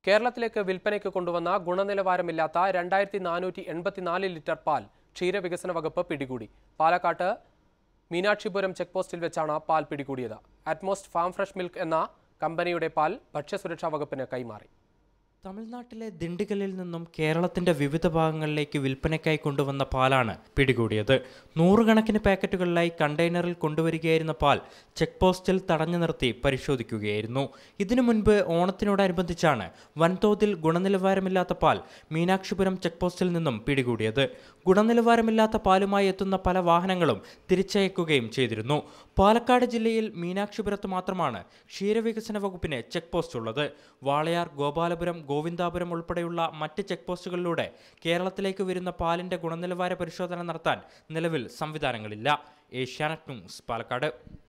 കേരളത്തിലേക്ക് വിൽപ്പനയ്ക്ക് കൊണ്ടുവന്ന ഗുണനിലവാരമില്ലാത്ത രണ്ടായിരത്തി നാനൂറ്റി എൺപത്തിനാല് ലിറ്റർ പാൽ ക്ഷീരവികസന വകുപ്പ് പിടികൂടി പാലക്കാട്ട് മീനാക്ഷിപുരം ചെക്ക് പോസ്റ്റിൽ വെച്ചാണ് പാൽ പിടികൂടിയത് അറ്റ്മോസ്റ്റ് ഫാം ഫ്രഷ് മിൽക്ക് എന്ന കമ്പനിയുടെ പാൽ ഭക്ഷ്യസുരക്ഷാ വകുപ്പിന് കൈമാറി തമിഴ്നാട്ടിലെ ദിണ്ടിഗലിൽ നിന്നും കേരളത്തിന്റെ വിവിധ ഭാഗങ്ങളിലേക്ക് വിൽപ്പനയ്ക്കായി കൊണ്ടുവന്ന പാലാണ് പിടികൂടിയത് നൂറുകണക്കിന് പാക്കറ്റുകളിലായി കണ്ടെയ്നറിൽ കൊണ്ടുവരികയായിരുന്ന പാൽ ചെക്ക് പോസ്റ്റിൽ തടഞ്ഞു നിർത്തി പരിശോധിക്കുകയായിരുന്നു ഇതിനു മുൻപ് ഓണത്തിനോടനുബന്ധിച്ചാണ് വൻതോതിൽ ഗുണനിലവാരമില്ലാത്ത പാൽ മീനാക്ഷിപുരം ചെക്ക് പോസ്റ്റിൽ നിന്നും പിടികൂടിയത് ഗുണനിലവാരമില്ലാത്ത പാലുമായി എത്തുന്ന പല വാഹനങ്ങളും തിരിച്ചയക്കുകയും ചെയ്തിരുന്നു പാലക്കാട് ജില്ലയിൽ മീനാക്ഷിപുരത്ത് മാത്രമാണ് ക്ഷീരവികസന വകുപ്പിന് ചെക്ക് പോസ്റ്റ് ഉള്ളത് വാളയാർ ഗോപാലപുരം ഗോവിന്ദാപുരം ഉൾപ്പെടെയുള്ള മറ്റ് ചെക്ക് പോസ്റ്റുകളിലൂടെ കേരളത്തിലേക്ക് വരുന്ന പാലിന്റെ ഗുണനിലവാര പരിശോധന നടത്താൻ നിലവിൽ സംവിധാനങ്ങളില്ല ഏഷ്യാനെറ്റ് ന്യൂസ് പാലക്കാട്